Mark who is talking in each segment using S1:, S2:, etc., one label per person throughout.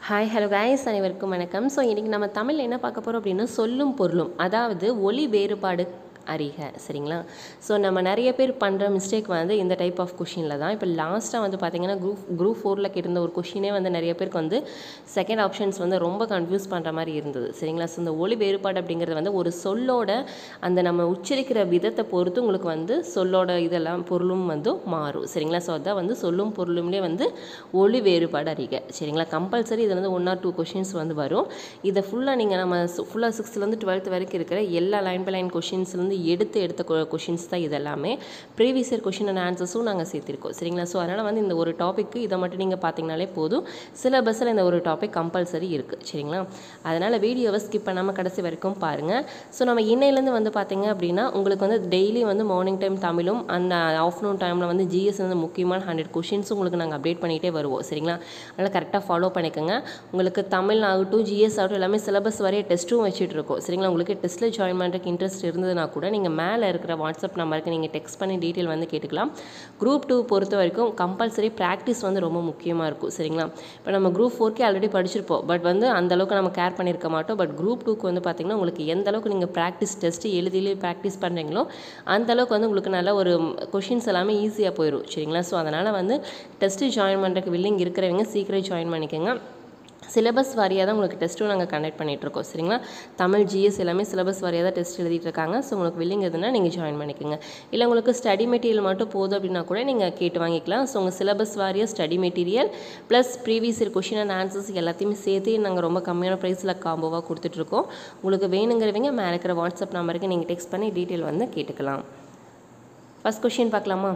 S1: hi hello guys அனைவருக்கும் வணக்கம் so இன்றைக்கி நம்ம தமிழில் என்ன பார்க்க போகிறோம் அப்படின்னா சொல்லும் பொருளும் அதாவது ஒலி வேறுபாடு அறிக சரிங்களா ஸோ நம்ம நிறைய பேர் பண்ணுற மிஸ்டேக் வந்து இந்த டைப் ஆஃப் கொஷினில் தான் இப்போ லாஸ்ட்டாக வந்து பார்த்தீங்கன்னா குரூப் குரூப் ஃபோரில் கேட்டிருந்த ஒரு கொஷினே வந்து நிறைய பேருக்கு வந்து செகண்ட் ஆப்ஷன்ஸ் வந்து ரொம்ப கன்ஃபியூஸ் பண்ணுற மாதிரி இருந்தது சரிங்களா ஸோ இந்த ஒலி வேறுபாடு அப்படிங்கிறது வந்து ஒரு சொல்லோட அந்த நம்ம உச்சரிக்கிற விதத்தை பொறுத்து உங்களுக்கு வந்து சொல்லோட இதெல்லாம் பொருளும் வந்து மாறும் சரிங்களா ஸோ அதான் வந்து சொல்லும் பொருளும்லேயே வந்து ஒலி வேறுபாடு அறிக சரிங்களா கம்பல்சரி இதில் வந்து ஒன் ஆர் டூ கொஷின்ஸ் வந்து வரும் இதை ஃபுல்லாக நீங்கள் நம்ம ஃபுல்லாக சிக்ஸ்த்லேருந்து டுவெல்த் வரைக்கும் இருக்கிற எல்லா லைன் பை லைன் கொஷின்ஸ்லேருந்து எடுத்து எடுத்த கொஷின்ஸ் தான் இதெல்லாமே ப்ரீவியஸ் இயர் கொஷின் அண்ட் ஆன்சர்ஸும் நாங்கள் சேர்த்திருக்கோம் சரிங்களா ஸோ அதனால் வந்து இந்த ஒரு டாப்பிக்கு இதை மட்டும் நீங்கள் பார்த்தீங்கனாலே போதும் சிலபஸில் இந்த ஒரு டாபிக் கம்பல்சரி இருக்குது சரிங்களா அதனால் வீடியோவை ஸ்கிப் பண்ணாமல் கடைசி வரைக்கும் பாருங்கள் ஸோ நம்ம இன்னையிலேருந்து வந்து பார்த்தீங்க அப்படின்னா உங்களுக்கு வந்து டெய்லி வந்து மார்னிங் டைம் தமிழும் அந்த ஆஃப்டர்நூன் டைமில் வந்து ஜிஎஸ் வந்து முக்கியமான ஹண்ட்ரட் கொஷின்ஸும் உங்களுக்கு நாங்கள் அப்டேட் பண்ணிகிட்டே வருவோம் சரிங்களா அதனால் கரெக்டாக ஃபாலோ பண்ணிக்கோங்க உங்களுக்கு தமிழ் ஆகட்டும் ஜிஎஸ் ஆகட்டும் எல்லாமே சிலபஸ் வரைய டெஸ்ட்டும் வச்சுட்டு இருக்கோம் சரிங்களா உங்களுக்கு டெஸ்ட்டில் ஜாயின் பண்ணுறதுக்கு இன்ட்ரெஸ்ட் இருந்ததுன்னா கூட நீங்கள் மேலே இருக்கிற வாட்ஸ்அப் நம்பருக்கு நீங்கள் டெக்ஸ்ட் பண்ணி டீட்டெயில் வந்து கேட்டுக்கலாம் குரூப் டூ பொறுத்த வரைக்கும் கம்பல்சரி ப்ராக்டிஸ் வந்து ரொம்ப முக்கியமாக இருக்கும் சரிங்களா இப்போ நம்ம குரூப் ஃபோர்க்கே ஆல்ரெடி படிச்சிருப்போம் பட் வந்து அந்த அளவுக்கு நம்ம கேர் பண்ணியிருக்க மாட்டோம் பட் குரூப் டூக்கு வந்து பார்த்திங்கன்னா உங்களுக்கு எந்த அளவுக்கு நீங்கள் ப்ராக்டிஸ் டெஸ்ட்டு எழுதிலே ப்ராக்டிஸ் பண்ணுறீங்களோ அந்த அளவுக்கு வந்து உங்களுக்கு நல்ல ஒரு கொஷின்ஸ் எல்லாமே ஈஸியாக போயிடும் சரிங்களா ஸோ அதனால் வந்து டெஸ்ட்டு ஜாயின் பண்ணுறதுக்கு வில்லிங் இருக்கிறவங்க சீக்கிரம் ஜாயின் பண்ணிக்கோங்க சிலபஸ் வாரியாக தான் உங்களுக்கு டெஸ்ட்டும் நாங்கள் கண்டக்ட் பண்ணிகிட்ருக்கோம் சரிங்களா தமிழ் ஜிஎஸ் எல்லாமே சிலபஸ் வாரியாக தான் டெஸ்ட் எழுதிட்டு இருக்காங்க ஸோ உங்களுக்கு வில்லிங் எதுனா நீங்கள் ஜாயின் பண்ணிக்கோங்க இல்லை உங்களுக்கு ஸ்டடி மெட்டீரியல் மட்டும் போதும் அப்படின்னா கூட நீங்கள் கேட்டு வாங்கிக்கலாம் ஸோ உங்கள் சிலபஸ் வாரியாக study material plus previous year question and answers எல்லாத்தையுமே சேர்த்து நாங்கள் ரொம்ப கம்மியான ப்ரைஸில் காம்போவாக கொடுத்துட்ருக்கோம் உங்களுக்கு வேணுங்கிறவங்க மேலே இருக்கிற வாட்ஸ்அப் நம்பருக்கு நீங்கள் டெக்ஸ்ட் பண்ணி டீட்டெயில் வந்து கேட்டுக்கலாம் ஃபஸ்ட் கொஷின் பார்க்கலாமா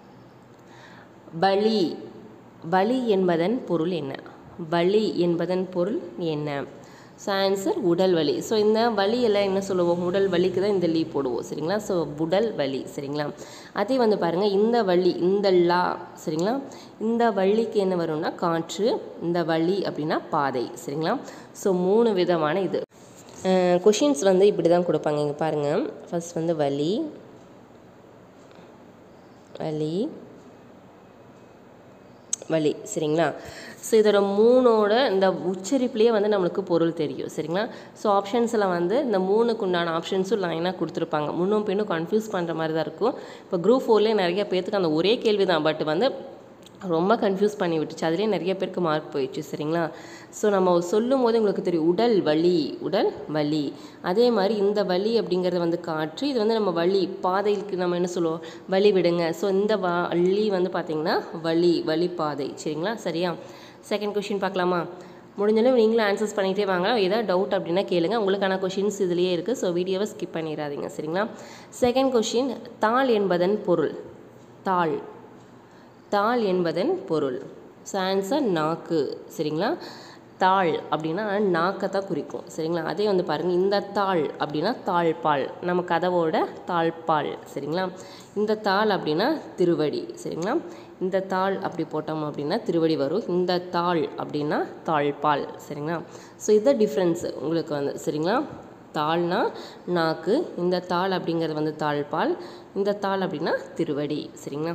S1: பலி பலி என்பதன் பொருள் என்ன வலி என்பதன் பொருள் என்ன ஸோ ஆன்சர் உடல் வலி ஸோ இந்த வலியெல்லாம் என்ன சொல்லுவோம் உடல் வலிக்கு தான் இந்த லீ போடுவோம் சரிங்களா ஸோ உடல் வலி சரிங்களா அதே வந்து பாருங்கள் இந்த வலி இந்த லா சரிங்களா இந்த வள்ளிக்கு என்ன வரும்னா காற்று இந்த வலி அப்படின்னா பாதை சரிங்களா ஸோ மூணு விதமான இது கொஷின்ஸ் வந்து இப்படி தான் கொடுப்பாங்க இங்கே பாருங்கள் ஃபஸ்ட் வந்து வலி வலி வலி சரிங்களா ஸோ இதோட மூணோட இந்த உச்சரிப்புலேயே வந்து நம்மளுக்கு பொருள் தெரியும் சரிங்களா ஸோ ஆப்ஷன்ஸில் வந்து இந்த மூணுக்கு உண்டான ஆப்ஷன்ஸும் லைனாக கொடுத்துருப்பாங்க முன்னும் பின்னும் கன்ஃபியூஸ் பண்ணுற மாதிரி தான் இருக்கும் இப்போ குரூப் ஃபோர்லேயே நிறைய பேர்த்துக்கு அந்த ஒரே கேள்வி தான் பட் வந்து ரொம்ப கன்ஃபியூஸ் பண்ணி விட்டுச்சு அதுலேயே நிறைய பேருக்கு மார்க் போயிடுச்சு சரிங்களா ஸோ நம்ம சொல்லும் போது உங்களுக்கு தெரியும் உடல் வலி உடல் வலி அதே மாதிரி இந்த வலி அப்படிங்கிறது வந்து காற்று இது வந்து நம்ம வலி பாதைக்கு நம்ம என்ன சொல்லுவோம் வழி விடுங்க ஸோ இந்த வலி வந்து பார்த்திங்கன்னா வலி வழி பாதை சரிங்களா சரியா செகண்ட் கொஷின் பார்க்கலாமா முடிஞ்சாலும் நீங்களும் ஆன்சர்ஸ் பண்ணிகிட்டே வாங்க ஏதாவது டவுட் அப்படின்னா கேளுங்க உங்களுக்கான கொஷின்ஸ் இதுலேயே இருக்குது ஸோ வீடியோவை ஸ்கிப் பண்ணிடாதீங்க சரிங்களா செகண்ட் கொஷின் தாள் என்பதன் பொருள் தாள் தாள் என்பதன் பொருள் ஸோ ஆன்சர் நாக்கு சரிங்களா தாள் அப்படின்னா நாக்கை தான் குறிக்கும் சரிங்களா அதே வந்து பாருங்கள் இந்த தாள் அப்படின்னா தாழ்பால் நம்ம கதவோட தாழ்பால் சரிங்களா இந்த தாள் அப்படின்னா திருவடி சரிங்களா இந்த தாள் அப்படி போட்டோம் அப்படின்னா திருவடி வரும் இந்த தாள் அப்படின்னா தாழ்பால் சரிங்களா ஸோ இதுதான் டிஃப்ரென்ஸு உங்களுக்கு வந்து சரிங்களா தாள்னா நாக்கு இந்த தாள் அப்படிங்கிறது வந்து தாழ்பால் இந்த தாள் அப்படின்னா திருவடி சரிங்களா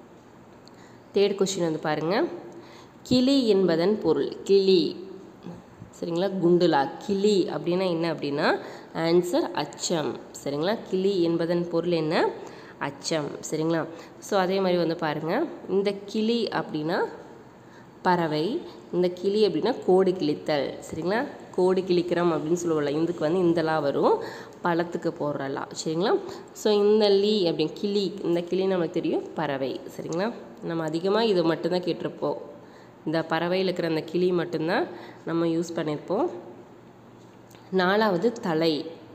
S1: தேர்ட் கொஷின் வந்து பாருங்கள் கிளி என்பதன் பொருள் கிளி சரிங்களா குண்டுலா கிளி அப்படின்னா என்ன அப்படின்னா ஆன்சர் அச்சம் சரிங்களா கிளி என்பதன் பொருள் என்ன அச்சம் சரிங்களா ஸோ அதே மாதிரி வந்து பாருங்கள் இந்த கிளி அப்படின்னா பறவை இந்த கிளி அப்படின்னா கோடு கிழித்தல் சரிங்களா கோடு கிழிக்கிறோம் அப்படின்னு சொல்லுவோம்ல இதுக்கு வந்து இந்தலா வரும் பழத்துக்கு போடுறலா சரிங்களா ஸோ இந்த லீ அப்படி கிளி இந்த கிளி நமக்கு தெரியும் பறவை சரிங்களா நம்ம அதிகமாக இதை மட்டும்தான் கேட்டிருப்போம் இந்த பறவையில் இருக்கிற அந்த கிளி மட்டும்தான் நம்ம யூஸ் பண்ணியிருப்போம் நாலாவது தலை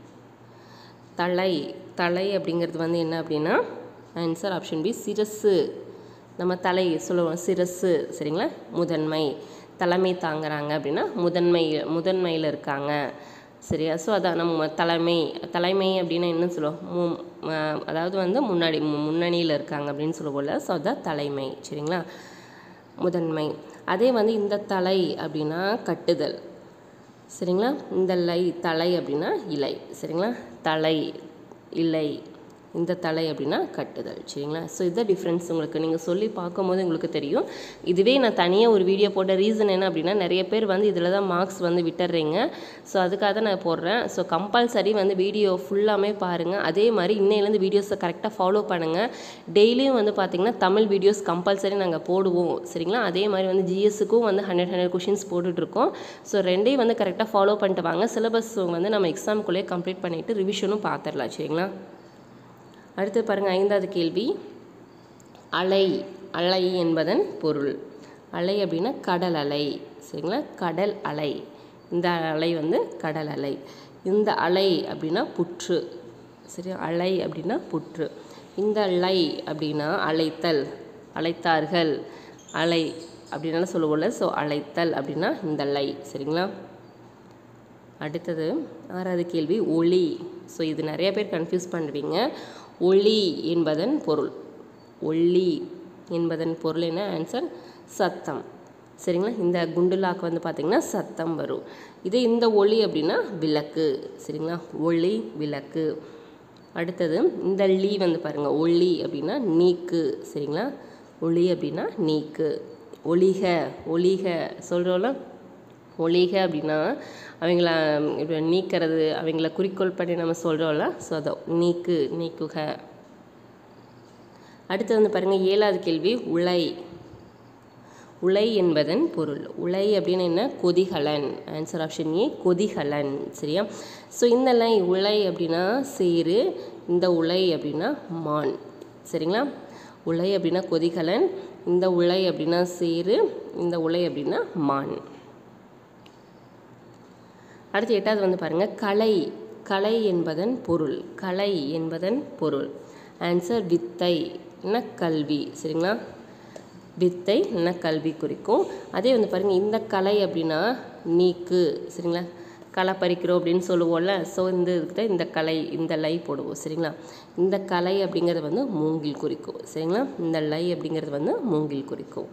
S1: தலை தலை அப்படிங்கிறது வந்து என்ன அப்படின்னா ஆன்சர் ஆப்ஷன் பி சிரசு நம்ம தலை சொல்லுவோம் சிரசு சரிங்களா முதன்மை தலைமை தாங்குறாங்க அப்படின்னா முதன்மை முதன்மையில் இருக்காங்க சரியா ஸோ அதான் நம்ம தலைமை தலைமை அப்படின்னா என்ன சொல்லுவோம் அதாவது வந்து முன்னாடி முன்னணியில் இருக்காங்க அப்படின்னு சொல்லுவோம்ல ஸோ அதான் தலைமை சரிங்களா முதன்மை அதே வந்து இந்த தலை அப்படின்னா கட்டுதல் சரிங்களா இந்த லை தலை அப்படின்னா இலை சரிங்களா தலை இலை இந்த தலை அப்படின்னா கட்டுதல் சரிங்களா ஸோ இதுதான் டிஃப்ரென்ஸ் உங்களுக்கு நீங்கள் சொல்லி பார்க்கும்போது உங்களுக்கு தெரியும் இதுவே நான் தனியாக ஒரு வீடியோ போட்ட ரீசன் என்ன அப்படின்னா நிறைய பேர் வந்து இதில் தான் மார்க்ஸ் வந்து விட்டுறீங்க ஸோ அதுக்காக தான் நான் போடுறேன் ஸோ கம்பல்சரி வந்து வீடியோ ஃபுல்லாமே பாருங்கள் அதே மாதிரி இன்னையிலேருந்து வீடியோஸை கரெக்டாக ஃபாலோ பண்ணுங்கள் டெய்லியும் வந்து பார்த்திங்கன்னா தமிழ் வீடியோஸ் கம்பல்சரி நாங்கள் போடுவோம் சரிங்களா அதே மாதிரி வந்து ஜிஎஸ்ஸுக்கும் வந்து ஹண்ட்ரட் ஹண்ட்ரட் கொஷின்ஸ் போட்டுட்ருக்கோம் ஸோ ரெண்டையும் வந்து கரெக்டாக ஃபாலோ பண்ணிட்டு வாங்க சிலபஸ் வந்து நம்ம எக்ஸாமுக்குள்ளேயே கம்ப்ளீட் பண்ணிவிட்டு ரிவிஷனும் பார்த்துடலாம் சரிங்களா அடுத்து பாருங்கள் ஐந்தாவது கேள்வி அலை அலை என்பதன் பொருள் அலை அப்படின்னா கடல் அலை சரிங்களா கடல் அலை இந்த அலை வந்து கடல் அலை இந்த அலை அப்படின்னா புற்று சரி அலை அப்படின்னா புற்று இந்த லை அப்படின்னா அழைத்தல் அழைத்தார்கள் அலை அப்படின்னால சொல்லுவோம்ல ஸோ அழைத்தல் அப்படின்னா இந்த லை சரிங்களா அடுத்தது ஆறாவது கேள்வி ஒளி ஸோ இது நிறைய பேர் கன்ஃபியூஸ் பண்ணுவீங்க ஒளி என்பதன் பொருள் ஒளி என்பதன் பொருள் என்ன ஆன்சர் சத்தம் சரிங்களா இந்த குண்டுலாக்கு வந்து பார்த்திங்கன்னா சத்தம் வரும் இதே இந்த ஒளி அப்படின்னா விளக்கு சரிங்களா ஒளி விளக்கு அடுத்தது இந்த லீ வந்து பாருங்கள் ஒளி அப்படின்னா நீக்கு சரிங்களா ஒளி அப்படின்னா நீக்கு ஒளிக ஒளிக சொல்கிறோம்ல ஒளிக அப்படின்னா அவங்கள இப்படி நீக்கிறது அவங்கள குறிக்கோள் பண்ணி நம்ம சொல்கிறோம்ல ஸோ அதை நீக்கு நீக்குக அடுத்து வந்து பாருங்கள் ஏழாவது கேள்வி உலை உலை என்பதன் பொருள் உலை அப்படின்னு என்ன கொதிகலன் ஆன்சர் ஆப்ஷன் ஏ கொதிகலன் சரியா ஸோ இந்த லை உலை அப்படின்னா சேரு இந்த உலை அப்படின்னா மான் சரிங்களா உலை அப்படின்னா கொதிகலன் இந்த உலை அப்படின்னா சேரு இந்த உலை அப்படின்னா மான் அடுத்து எட்டாவது வந்து பாருங்கள் கலை கலை என்பதன் பொருள் கலை என்பதன் பொருள் ஆன்சர் வித்தை என்ன கல்வி சரிங்களா வித்தை என்ன கல்வி குறிக்கும் அதே வந்து பாருங்கள் இந்த கலை அப்படின்னா நீக்கு சரிங்களா களை பறிக்கிறோம் அப்படின்னு சொல்லுவோம்ல ஸோ இந்த இதுக்கு தான் இந்த கலை இந்த லை போடுவோம் சரிங்களா இந்த கலை அப்படிங்கிறது வந்து மூங்கில் குறிக்கும் சரிங்களா இந்த லை அப்படிங்கிறது வந்து மூங்கில் குறிக்கும்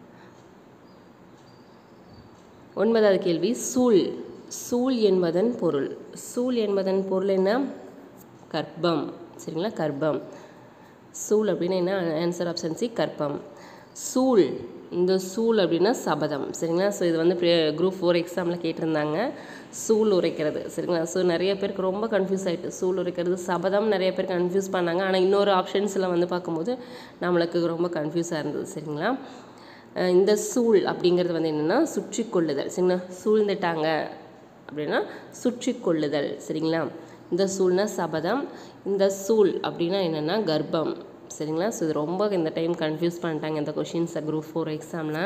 S1: ஒன்பதாவது கேள்வி சூழ் சூழ் என்பதன் பொருள் சூழ் என்பதன் பொருள் என்ன கர்ப்பம் சரிங்களா கர்ப்பம் சூழ் அப்படின்னா என்ன ஆன்சர் ஆப்ஷன் சி கர்ப்பம் சூழ் இந்த சூழ் அப்படின்னா சபதம் சரிங்களா ஸோ இது வந்து குரூப் ஃபோர் எக்ஸாமில் கேட்டிருந்தாங்க சூழ் உரைக்கிறது சரிங்களா ஸோ நிறைய பேருக்கு ரொம்ப கன்ஃபியூஸ் ஆகிட்டு சூழ் உரைக்கிறது சபதம் நிறைய பேர் கன்ஃபியூஸ் பண்ணாங்க ஆனால் இன்னொரு ஆப்ஷன்ஸில் வந்து பார்க்கும்போது நம்மளுக்கு ரொம்ப கன்ஃபியூஸாக இருந்தது சரிங்களா அஹ் இந்த சூழ் அப்படிங்கிறது வந்து என்னென்னா சுற்றி கொள்ளுதல் சரிங்களா சூழ்ந்துட்டாங்க அப்படின்னா சுற்றி கொள்ளுதல் சரிங்களா இந்த சூழ்னா சபதம் இந்த சூழ் அப்படின்னா என்னென்னா கர்ப்பம் சரிங்களா ஸோ இது ரொம்ப இந்த டைம் கன்ஃபியூஸ் பண்ணிட்டாங்க இந்த கொஷின்ஸை குரூப் ஃபோர் எக்ஸாமில்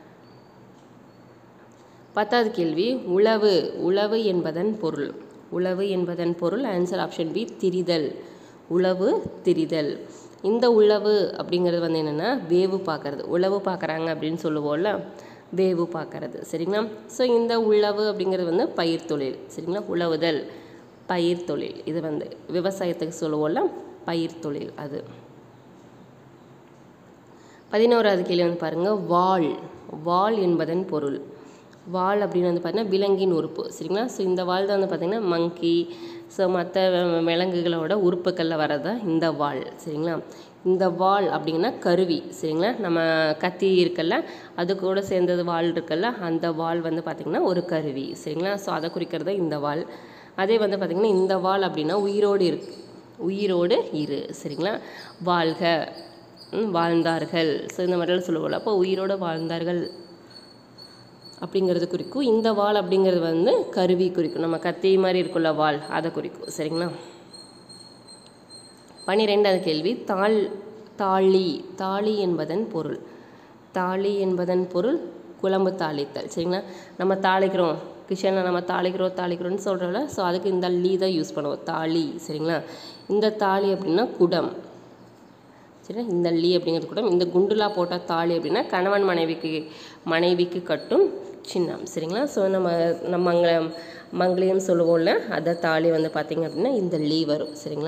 S1: பத்தாவது கேள்வி உளவு உளவு என்பதன் பொருள் உளவு என்பதன் பொருள் ஆன்சர் ஆப்ஷன் பி திரிதல் உளவு திரிதல் இந்த உளவு அப்படிங்கிறது வந்து என்னென்னா வேவு பார்க்கறது உளவு பார்க்குறாங்க அப்படின்னு சொல்லுவோம்ல வேவு பார்க்கறது சரிங்களா ஸோ இந்த உழவு அப்படிங்கிறது வந்து பயிர் தொழில் சரிங்களா உழவுதல் பயிர் தொழில் இது வந்து விவசாயத்துக்கு சொல்லுவோம்ல பயிர் தொழில் அது பதினோராவது கேள்வி வந்து பாருங்கள் வாள் வாள் என்பதன் பொருள் வாள் அப்படின்னு வந்து பார்த்தீங்கன்னா விலங்கின் உறுப்பு சரிங்களா ஸோ இந்த வாள் தான் வந்து பார்த்திங்கன்னா மங்கி ஸோ மற்ற விலங்குகளோட உறுப்புகளில் வர்றது தான் இந்த வாள் சரிங்களா இந்த வாள் அப்படிங்கன்னா கருவி சரிங்களா நம்ம கத்தி இருக்குல்ல அது கூட சேர்ந்தது வாள் இருக்குல்ல அந்த வாள் வந்து பார்த்திங்கன்னா ஒரு கருவி சரிங்களா ஸோ அதை குறிக்கிறது இந்த வாள் அதே வந்து பார்த்திங்கன்னா இந்த வாள் அப்படின்னா உயிரோடு இருக்கு உயிரோடு இரு சரிங்களா வாழ்க ம், வாழ்ந்தார்கள் ஸோ இந்த மாதிரிலாம் சொல்லுவோம்ல அப்போ உயிரோடு வாழ்ந்தார்கள் அப்படிங்கிறது குறிக்கும் இந்த வாள் அப்படிங்கிறது வந்து கருவி குறிக்கும் நம்ம கத்தி மாதிரி இருக்குள்ள வாள் அதை குறிக்கும் சரிங்களா பன்னிரெண்டாவது கேள்வி தாள் தாளி தாளி என்பதன் பொருள் தாளி என்பதன் பொருள் குழம்பு தாளித்தல் சரிங்களா நம்ம தாளிக்கிறோம் கிச்சனில் நம்ம தாளிக்கிறோம் தாளிக்கிறோம்னு சொல்கிறோம்ல ஸோ அதுக்கு இந்த லீ தான் யூஸ் பண்ணுவோம் தாளி சரிங்களா இந்த தாளி அப்படின்னா குடம் சரிங்களா இந்த லீ அப்படிங்கிறது குடம் இந்த குண்டுலா போட்ட தாலி அப்படின்னா கணவன் மனைவிக்கு மனைவிக்கு கட்டும் சின்னம் சரிங்களா ஸோ நம்ம நம்ம மங்களம் மங்களம் சொல்லுவோம்ல அதை தாலி வந்து பார்த்திங்க அப்படின்னா இந்த லீ வரும் சரிங்களா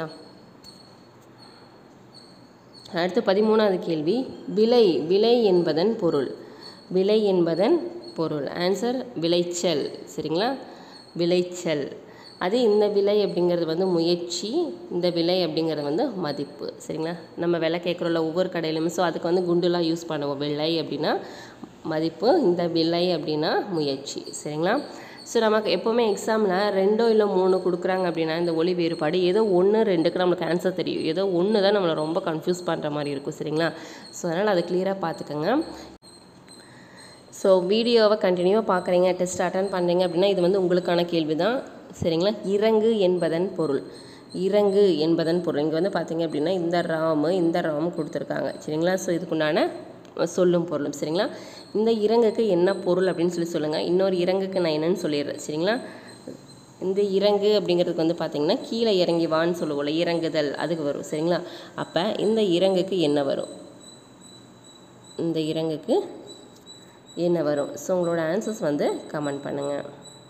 S1: அடுத்து பதிமூணாவது கேள்வி விலை விலை என்பதன் பொருள் விலை என்பதன் பொருள் ஆன்சர் விளைச்சல் சரிங்களா விளைச்சல் அதே இந்த விலை அப்படிங்கிறது வந்து முயற்சி இந்த விலை அப்படிங்கிறது வந்து மதிப்பு சரிங்களா நம்ம விலை கேட்குறோம்ல ஒவ்வொரு கடையிலுமே ஸோ அதுக்கு வந்து குண்டுலாம் யூஸ் பண்ணுவோம் விலை அப்படின்னா மதிப்பு இந்த விலை அப்படின்னா முயற்சி சரிங்களா ஸோ நமக்கு எப்போவுமே எக்ஸாமில் ரெண்டோ இல்லை மூணு கொடுக்குறாங்க அப்படின்னா இந்த ஒளி வேறுபாடு ஏதோ ஒன்று ரெண்டுக்கு நம்மளுக்கு ஆன்சர் தெரியும் ஏதோ ஒன்று தான் நம்மளை ரொம்ப கன்ஃபியூஸ் பண்ணுற மாதிரி இருக்கும் சரிங்களா ஸோ அதனால் அதை கிளியராக பார்த்துக்கோங்க ஸோ வீடியோவை கண்டினியூவாக பார்க்குறீங்க டெஸ்ட் அட்டன் பண்ணுறீங்க அப்படின்னா இது வந்து உங்களுக்கான கேள்வி தான் சரிங்களா இறங்கு என்பதன் பொருள் இறங்கு என்பதன் பொருள் இங்கே வந்து பார்த்தீங்க அப்படின்னா இந்த ராமு இந்த ராமு கொடுத்துருக்காங்க சரிங்களா ஸோ இதுக்குண்டான சொல்லும் பொருளும் சரிங்களா இந்த இறங்குக்கு என்ன பொருள் அப்படின்னு சொல்லி சொல்லுங்கள் இன்னொரு இறங்குக்கு நான் என்னன்னு சொல்லிடுறேன் சரிங்களா இந்த இறங்கு அப்படிங்கிறதுக்கு வந்து பார்த்தீங்கன்னா கீழே இறங்கி வான்னு சொல்லுவோம்ல இறங்குதல் அதுக்கு வரும் சரிங்களா அப்போ இந்த இறங்குக்கு என்ன வரும் இந்த இறங்குக்கு என்ன வரும் ஸோ உங்களோட ஆன்சர்ஸ் வந்து கமெண்ட் பண்ணுங்கள்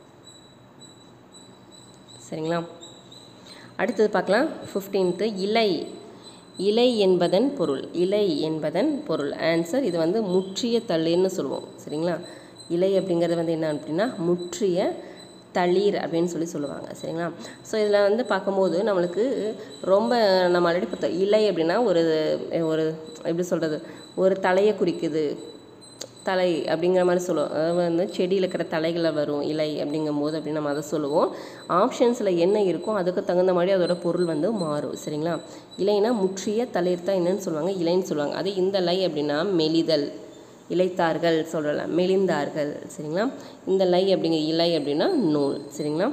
S1: சரிங்களா அடுத்தது பார்க்கலாம் ஃபிஃப்டீன்த்து இலை இலை என்பதன் பொருள் இலை என்பதன் பொருள் ஆன்சர் இது வந்து முற்றிய தளிர்னு சொல்லுவோம் சரிங்களா இலை அப்படிங்கிறது வந்து என்ன அப்படின்னா முற்றிய தளிர் அப்படின்னு சொல்லி சொல்லுவாங்க சரிங்களா ஸோ இதில் வந்து பார்க்கும்போது நம்மளுக்கு ரொம்ப நம்ம ஆல்ரெடி பார்த்தோம் இலை அப்படின்னா ஒரு ஒரு எப்படி சொல்கிறது ஒரு தலையை குறிக்குது தலை அப்படிங்கிற மாதிரி சொல்லுவோம் அதாவது வந்து செடியில் இருக்கிற தலைகளில் வரும் இலை அப்படிங்கும்போது அப்படின்னு நம்ம அதை சொல்லுவோம் ஆப்ஷன்ஸில் என்ன இருக்கோ அதுக்கு தகுந்த மாதிரி அதோட பொருள் வந்து மாறும் சரிங்களா இலைனா முற்றிய தளிர் தான் என்னன்னு சொல்லுவாங்க இலைன்னு சொல்லுவாங்க அதே இந்த லை அப்படின்னா மெலிதல் இலைத்தார்கள் சொல்லலாம் மெலிந்தார்கள் சரிங்களா இந்த லை அப்படிங்கிற இலை அப்படின்னா நூல் சரிங்களா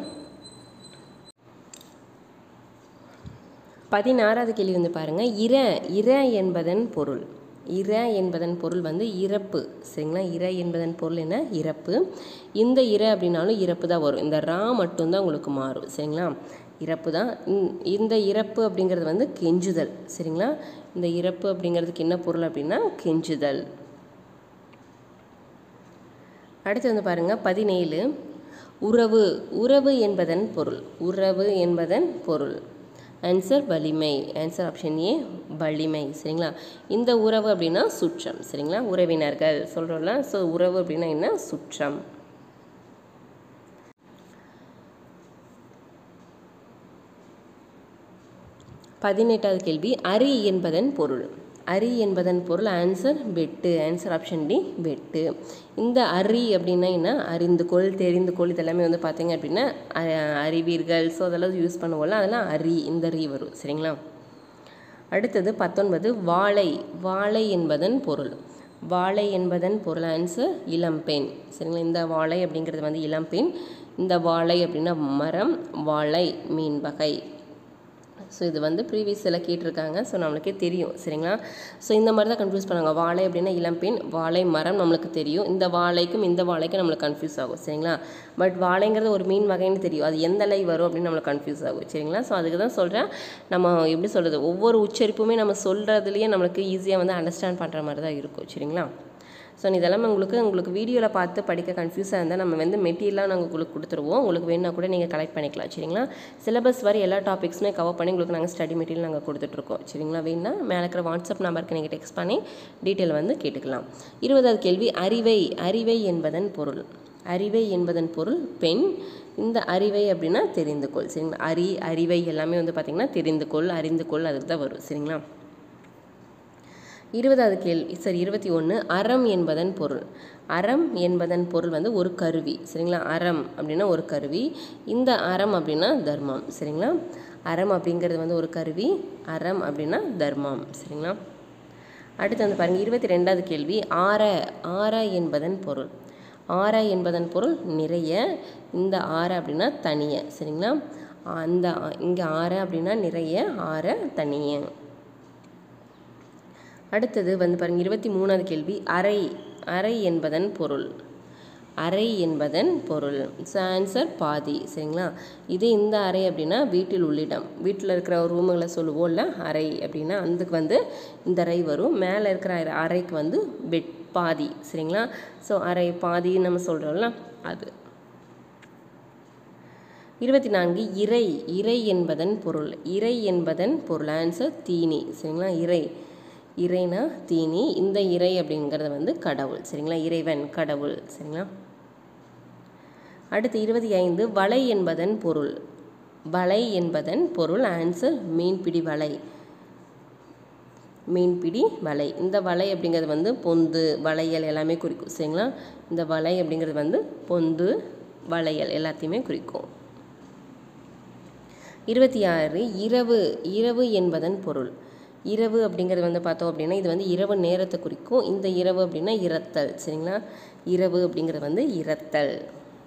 S1: பதினாறாவது கேள்வி வந்து பாருங்கள் இர இர என்பதன் பொருள் இர என்பதன் பொருள் வந்து இறப்பு சரிங்களா இர என்பதன் பொருள் என்ன இறப்பு இந்த இர அப்படின்னாலும் இறப்பு தான் வரும் இந்த ரா மட்டும்தான் உங்களுக்கு மாறும் சரிங்களா இறப்பு தான் இந்- இந்த இறப்பு அப்படிங்கிறது வந்து கெஞ்சுதல் சரிங்களா இந்த இறப்பு அப்படிங்கிறதுக்கு என்ன பொருள் அப்படின்னா கெஞ்சுதல் அடுத்து வந்து பாருங்கள் பதினேழு உறவு உறவு என்பதன் பொருள் உறவு என்பதன் பொருள் ஆன்சர் வலிமை ஆன்சர் ஆப்ஷன் ஏ வலிமை சரிங்களா இந்த உறவு அப்படின்னா சுற்றம் சரிங்களா உறவினர்கள் சொல்கிறோம்ல ஸோ உறவு அப்படின்னா என்ன சுற்றம் பதினெட்டாவது கேள்வி அரி என்பதன் பொருள் அரி என்பதன் பொருள் ஆன்சர் வெட்டு ஆன்சர் ஆப்ஷன் டி வெட்டு இந்த அரி அப்படின்னா என்ன அறிந்து கொள் தெரிந்து கொள் இதெல்லாமே வந்து பார்த்தீங்க அப்படின்னா அ- அறிவீர்கள் ஸோ அதெல்லாம் யூஸ் பண்ணுவோம்ல அதெல்லாம் அரி இந்த ரி வரும் சரிங்களா அடுத்தது பத்தொன்பது வாழை வாழை என்பதன் பொருள் வாழை என்பதன் பொருள் ஆன்சர் இளம்பெண் சரிங்களா இந்த வாழை அப்படிங்கிறது வந்து இளம்பெண் இந்த வாழை அப்படின்னா மரம் வாழை மீன் வகை ஸோ இது வந்து ப்ரீவியஸில் கேட்டிருக்காங்க ஸோ நம்மளுக்கே தெரியும் சரிங்களா ஸோ இந்த மாதிரி தான் கன்ஃபியூஸ் பண்ணுவாங்க வாழை அப்படின்னா இளம்பெண் வாழை மரம் நம்மளுக்கு தெரியும் இந்த வாழைக்கும் இந்த வாழைக்கும் நம்மளுக்கு கன்ஃபியூஸ் ஆகும் சரிங்களா பட் வாழைங்கிறது ஒரு மீன் வகைன்னு தெரியும் அது எந்த லை வரும் அப்படின்னு நம்மளுக்கு கன்ஃபியூஸ் ஆகும் சரிங்களா ஸோ அதுக்கு தான் சொல்கிறேன் நம்ம எப்படி சொல்கிறது ஒவ்வொரு உச்சரிப்புமே நம்ம சொல்கிறதுலேயே நம்மளுக்கு ஈஸியாக வந்து அண்டர்ஸ்டாண்ட் பண்ணுற மாதிரி தான் இருக்கும் சரிங்களா ஸோ இதெல்லாம் உங்களுக்கு உங்களுக்கு வீடியோவில் பார்த்து படிக்க கன்ஃபியூஸாக இருந்தால் நம்ம வந்து மெட்டீரியலாக நாங்கள் உங்களுக்கு கொடுத்துருவோம் உங்களுக்கு வேணா கூட நீங்கள் கலெக்ட் பண்ணிக்கலாம் சரிங்களா சிலபஸ் வரை எல்லா டாபிக்ஸுமே கவர் பண்ணி உங்களுக்கு நாங்கள் ஸ்டடி மெட்டீரியல் நாங்கள் கொடுத்துட்ருக்கோம் சரிங்களா வேணா மேலே இருக்கிற வாட்ஸ்அப் நம்பருக்கு நீங்கள் டெக்ஸ்ட் பண்ணி டீட்டெயில் வந்து கேட்டுக்கலாம் இருபதாவது கேள்வி அறிவை அறிவை என்பதன் பொருள் அறிவை என்பதன் பொருள் பெண் இந்த அறிவை அப்படின்னா தெரிந்து கொள் சரிங்களா அறி அறிவை எல்லாமே வந்து பார்த்திங்கன்னா தெரிந்து கொள் அறிந்து கொள் அதுக்கு தான் வரும் சரிங்களா இருபதாவது கேள்வி சரி இருபத்தி ஒன்று அறம் என்பதன் பொருள் அறம் என்பதன் பொருள் வந்து ஒரு கருவி சரிங்களா அறம் அப்படின்னா ஒரு கருவி இந்த அறம் அப்படின்னா தர்மம் சரிங்களா அறம் அப்படிங்கிறது வந்து ஒரு கருவி அறம் அப்படின்னா தர்மம் சரிங்களா அடுத்து வந்து பாருங்கள் இருபத்தி ரெண்டாவது கேள்வி ஆர ஆர என்பதன் பொருள் ஆர என்பதன் பொருள் நிறைய இந்த ஆர அப்படின்னா தனிய சரிங்களா அந்த இங்கே ஆர அப்படின்னா நிறைய ஆர தனிய அடுத்தது வந்து பாருங்க இருபத்தி மூணாவது கேள்வி அறை அறை என்பதன் பொருள் அறை என்பதன் பொருள் ஆன்சர் பாதி சரிங்களா இது இந்த அறை அப்படின்னா வீட்டில் உள்ளிடம் வீட்டில் இருக்கிற ரூமுகளை சொல்லுவோம்ல அறை அப்படின்னா அதுக்கு வந்து இந்த அறை வரும் மேலே இருக்கிற அறை- அறைக்கு வந்து பெட் பாதி சரிங்களா ஸோ அறை பாதின்னு நம்ம சொல்கிறோம்ல அது இருபத்தி நான்கு இறை இறை என்பதன் பொருள் இறை என்பதன் பொருள் ஆன்சர் தீனி சரிங்களா இறை இறைனா தீனி இந்த இறை அப்படிங்கிறது வந்து கடவுள் சரிங்களா இறைவன் கடவுள் சரிங்களா அடுத்து இருபத்தி ஐந்து வலை என்பதன் பொருள் வலை என்பதன் பொருள் ஆன்சர் மீன்பிடி வலை மீன்பிடி வலை இந்த வலை அப்படிங்கிறது வந்து பொந்து வளையல் எல்லாமே குறிக்கும் சரிங்களா இந்த வலை அப்படிங்கிறது வந்து பொந்து வளையல் எல்லாத்தையுமே குறிக்கும் இருபத்தி ஆறு இரவு இரவு என்பதன் பொருள் இரவு அப்படிங்கிறது வந்து பார்த்தோம் அப்படின்னா இது வந்து இரவு நேரத்தை குறிக்கும் இந்த இரவு அப்படின்னா இரத்தல் சரிங்களா இரவு அப்படிங்கிறது வந்து இரத்தல்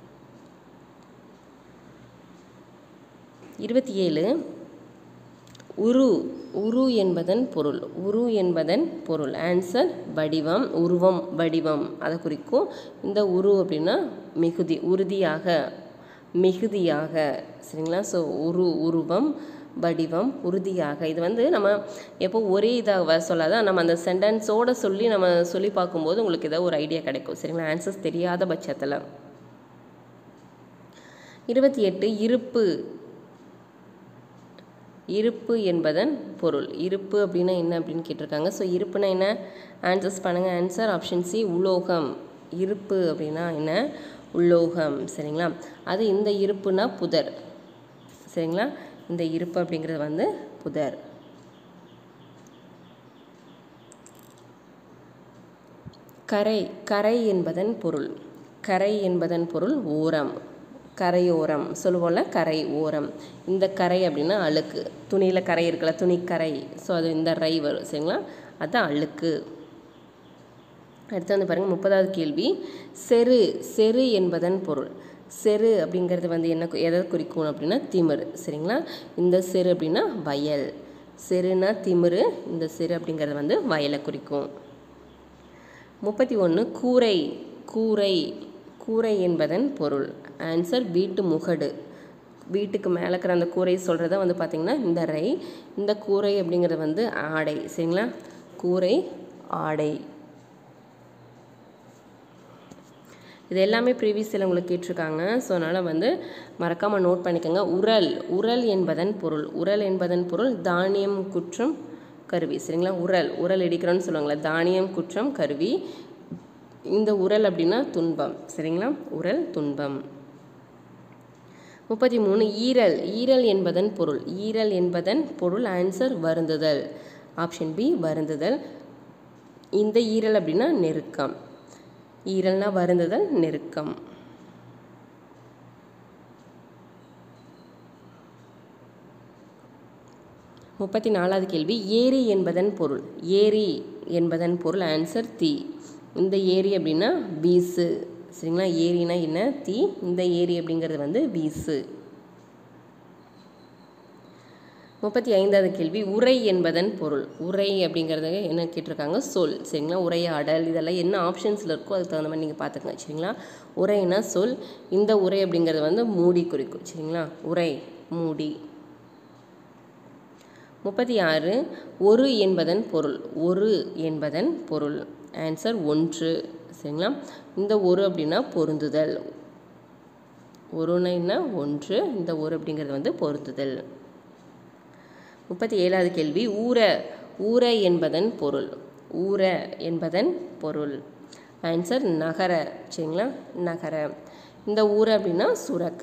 S1: இருபத்தி ஏழு உரு உரு என்பதன் பொருள் உரு என்பதன் பொருள் ஆன்சர் வடிவம் உருவம் வடிவம் அதை குறிக்கும் இந்த உரு அப்படின்னா மிகுதி உறுதியாக மிகுதியாக சரிங்களா ஸோ உரு உருவம் வடிவம் உறுதியாக இது வந்து நம்ம எப்போ ஒரே இதாக சொல்லாத நம்ம அந்த சென்டென்ஸோடு சொல்லி நம்ம சொல்லி பார்க்கும்போது உங்களுக்கு ஏதாவது ஒரு ஐடியா கிடைக்கும் சரிங்களா ஆன்சர்ஸ் தெரியாத பட்சத்தில் இருபத்தி எட்டு இருப்பு இருப்பு என்பதன் பொருள் இருப்பு அப்படின்னா என்ன அப்படின்னு கேட்டிருக்காங்க ஸோ இருப்புனா என்ன ஆன்சர்ஸ் பண்ணுங்கள் ஆன்சர் ஆப்ஷன் சி உலோகம் இருப்பு அப்படின்னா என்ன உலோகம் சரிங்களா அது இந்த இருப்புனா புதர் சரிங்களா இந்த இருப்பு அப்படிங்கிறது வந்து புதர் கரை கரை என்பதன் பொருள் கரை என்பதன் பொருள் ஓரம் கரையோரம் சொல்லுவோம்ல கரை ஓரம் இந்த கரை அப்படின்னா அழுக்கு துணியில் கரை இருக்குல்ல துணிக்கரை ஸோ அது இந்த ரை வரும் சரிங்களா அதுதான் அழுக்கு அடுத்து வந்து பாருங்கள் முப்பதாவது கேள்வி செரு செரு என்பதன் பொருள் செரு அப்படிங்கிறது வந்து என்ன எதை குறிக்கும் அப்படின்னா திமிரு சரிங்களா இந்த செரு அப்படின்னா வயல் செருனா திமிரு இந்த செரு அப்படிங்கிறது வந்து வயலை குறிக்கும் முப்பத்தி ஒன்று கூரை கூரை கூரை என்பதன் பொருள் ஆன்சர் வீட்டு முகடு வீட்டுக்கு மேலே இருக்கிற அந்த கூரை சொல்கிறத வந்து பார்த்திங்கன்னா இந்த ரை இந்த கூரை அப்படிங்கிறது வந்து ஆடை சரிங்களா கூரை ஆடை இது எல்லாமே ப்ரீவியஸில் உங்களுக்கு கேட்டிருக்காங்க ஸோ அதனால் வந்து மறக்காமல் நோட் பண்ணிக்கோங்க உரல் உரல் என்பதன் பொருள் உரல் என்பதன் பொருள் தானியம் குற்றம் கருவி சரிங்களா உரல் உரல் இடிக்கிறோன்னு சொல்லுவாங்களே தானியம் குற்றம் கருவி இந்த உரல் அப்படின்னா துன்பம் சரிங்களா உரல் துன்பம் முப்பத்தி மூணு ஈரல் ஈரல் என்பதன் பொருள் ஈரல் என்பதன் பொருள் ஆன்சர் வருந்துதல் ஆப்ஷன் பி வருந்துதல் இந்த ஈரல் அப்படின்னா நெருக்கம் ஈரல்னா வருந்துதல் நெருக்கம் முப்பத்தி நாலாவது கேள்வி ஏரி என்பதன் பொருள் ஏரி என்பதன் பொருள் ஆன்சர் தீ இந்த ஏரி அப்படின்னா வீசு சரிங்களா ஏரினா என்ன தீ இந்த ஏரி அப்படிங்கிறது வந்து வீசு முப்பத்தி ஐந்தாவது கேள்வி உரை என்பதன் பொருள் உரை அப்படிங்கிறது என்ன கேட்டிருக்காங்க சொல் சரிங்களா உரையாடல் இதெல்லாம் என்ன ஆப்ஷன்ஸில் இருக்கோ அதுக்கு தகுந்த மாதிரி நீங்கள் பார்த்துக்கங்க சரிங்களா உரைனா சொல் இந்த உரை அப்படிங்கிறது வந்து மூடி குறிக்கும் சரிங்களா உரை மூடி முப்பத்தி ஆறு ஒரு என்பதன் பொருள் ஒரு என்பதன் பொருள் ஆன்சர் ஒன்று சரிங்களா இந்த ஒரு அப்படின்னா பொருந்துதல் ஒருனா ஒன்று இந்த ஒரு அப்படிங்கிறது வந்து பொருந்துதல் முப்பத்தி ஏழாவது கேள்வி ஊர ஊர என்பதன் பொருள் ஊர என்பதன் பொருள் ஆன்சர் நகர சரிங்களா நகர இந்த ஊர அப்படின்னா சுரக்க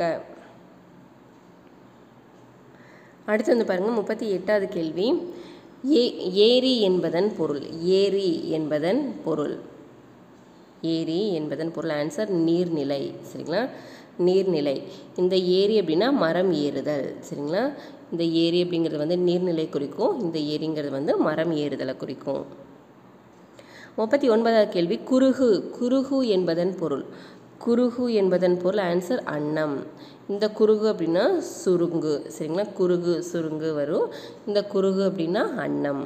S1: அடுத்து வந்து பாருங்கள் முப்பத்தி எட்டாவது கேள்வி ஏ ஏரி என்பதன் பொருள் ஏரி என்பதன் பொருள் ஏரி என்பதன் பொருள் ஆன்சர் நீர்நிலை சரிங்களா நீர்நிலை இந்த ஏரி அப்படின்னா மரம் ஏறுதல் சரிங்களா இந்த ஏரி அப்படிங்கிறது வந்து நீர்நிலை குறிக்கும் இந்த ஏரிங்கிறது வந்து மரம் ஏறுதலை குறிக்கும் முப்பத்தி ஒன்பதாவது கேள்வி குருகு குருகு என்பதன் பொருள் குருகு என்பதன் பொருள் ஆன்சர் அன்னம் இந்த குருகு அப்படின்னா சுருங்கு சரிங்களா குருகு சுருங்கு வரும் இந்த குருகு அப்படின்னா அன்னம்